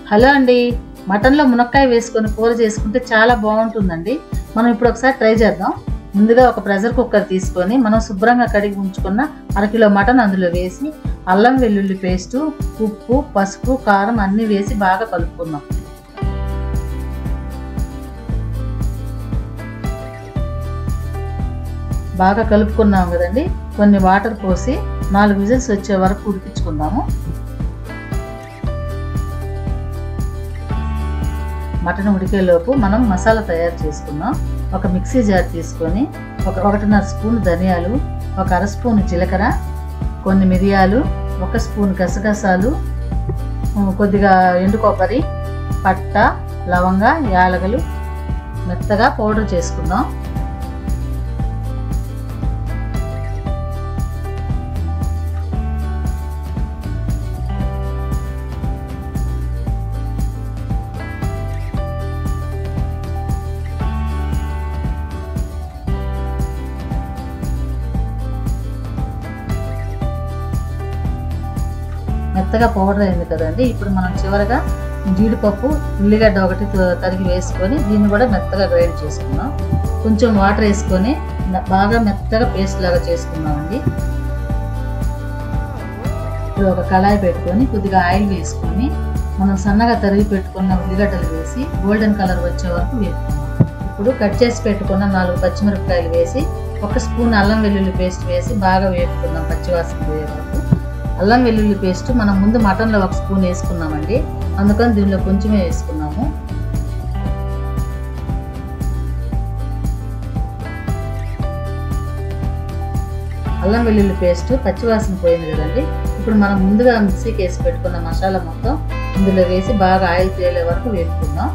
hello అండి మటన్లో మునక్కాయ వేసుకొని కూర చేసుకుంటే చాలా బాగుంటుందండి మనం ఇప్పుడు ఒకసారి ట్రై చేద్దాం ముందుగా ఒక ప్రెషర్ కుక్కర్ తీసుకొని మనం శుభ్రంగా కడిగి ఉంచుకున్న అరకిలో మటన్ అందులో వేసి అల్లం వెల్లుల్లి పేస్టు ఉప్పు పసుపు కారం అన్నీ వేసి బాగా కలుపుకుందాం బాగా కలుపుకున్నాం కదండి కొన్ని వాటర్ పోసి నాలుగు విజిల్స్ వచ్చే వరకు ఉడికించుకుందాము మటన్ ఉడికేలోపు మనం మసాలా తయారు చేసుకుందాం ఒక మిక్సీ జార్ తీసుకొని ఒక ఒకటిన్నర స్పూన్ ధనియాలు ఒక అర స్పూన్ జీలకర్ర కొన్ని మిరియాలు ఒక స్పూన్ గసగసాలు కొద్దిగా ఎండు కొబ్బరి పట్ట లవంగ యాలగలు మెత్తగా పౌడర్ చేసుకుందాం మెత్తగా పౌడర్ అయింది కదండి ఇప్పుడు మనం చివరగా జీడిపప్పు ఉల్లిగడ్డ ఒకటి తరిగి వేసుకొని దీన్ని కూడా మెత్తగా గ్రైండ్ చేసుకుందాం కొంచెం వాటర్ వేసుకొని బాగా మెత్తగా పేస్ట్ లాగా చేసుకుందామండి ఇప్పుడు ఒక కళాయి పెట్టుకొని కొద్దిగా ఆయిల్ వేసుకొని మనం సన్నగా తరిగి పెట్టుకున్న ఉల్లిగడ్డలు వేసి గోల్డెన్ కలర్ వచ్చే వరకు వేపుకుందాం ఇప్పుడు కట్ చేసి పెట్టుకున్న నాలుగు పచ్చిమిరపకాయలు వేసి ఒక స్పూన్ అల్లం వెల్లుల్లి పేస్ట్ వేసి బాగా వేపుకుందాం పచ్చివాసన పోయే వరకు అల్లం వెల్లుల్లి పేస్ట్ మనం ముందు మటన్లో ఒక స్పూన్ వేసుకున్నామండి అందుకని దీనిలో కొంచెమే వేసుకున్నాము అల్లం వెల్లుల్లి పేస్ట్ పచ్చివాసన పోయింది కదండి ఇప్పుడు మనం ముందుగా మిక్సీకి వేసి పెట్టుకున్న మసాలా మొత్తం ఇందులో వేసి బాగా ఆయిల్ తేలే వరకు వేపుకుందాం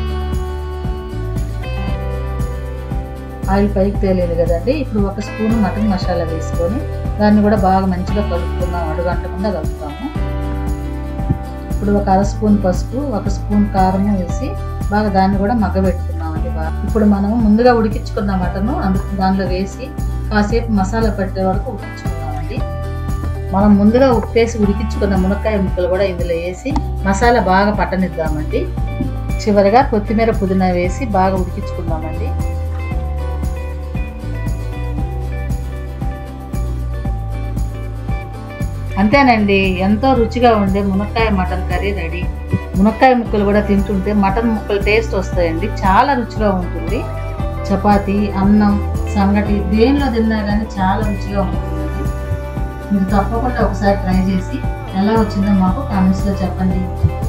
ఆయిల్ పైకి తేలేదు కదండి ఇప్పుడు ఒక స్పూన్ మటన్ మసాలా వేసుకొని దాన్ని కూడా బాగా మంచిగా కలుపుకుందాం అడుగంటకుండా కలుపుతాము ఇప్పుడు ఒక అర స్పూన్ పసుపు ఒక స్పూన్ కారం వేసి బాగా దాన్ని కూడా మగ్గబెట్టుకున్నామండి బాగా ఇప్పుడు మనము ముందుగా ఉడికించుకున్న మటను అందుకు దానిలో వేసి కాసేపు మసాలా పట్టే వరకు ఉడికించుకున్నామండి మనం ముందుగా ఉప్పేసి ఉడికించుకున్న మునక్కాయ ముక్కలు కూడా ఇందులో వేసి మసాలా బాగా పట్టనిద్దామండి చివరిగా కొత్తిమీర పుదీనా వేసి బాగా ఉడికించుకుందామండి అంతేనండి ఎంతో రుచిగా ఉండే మునక్కాయ మటన్ కర్రీ రెడీ మునక్కాయ ముక్కలు కూడా తింటుంటే మటన్ ముక్కలు టేస్ట్ వస్తాయండి చాలా రుచిగా ఉంటుంది చపాతి అన్నం సంగటి దేనిలో తిన్నా కానీ చాలా రుచిగా ఉంటుందండి మీరు తప్పకుండా ఒకసారి ట్రై చేసి ఎలా వచ్చిందో మాకు కామెంట్స్లో చెప్పండి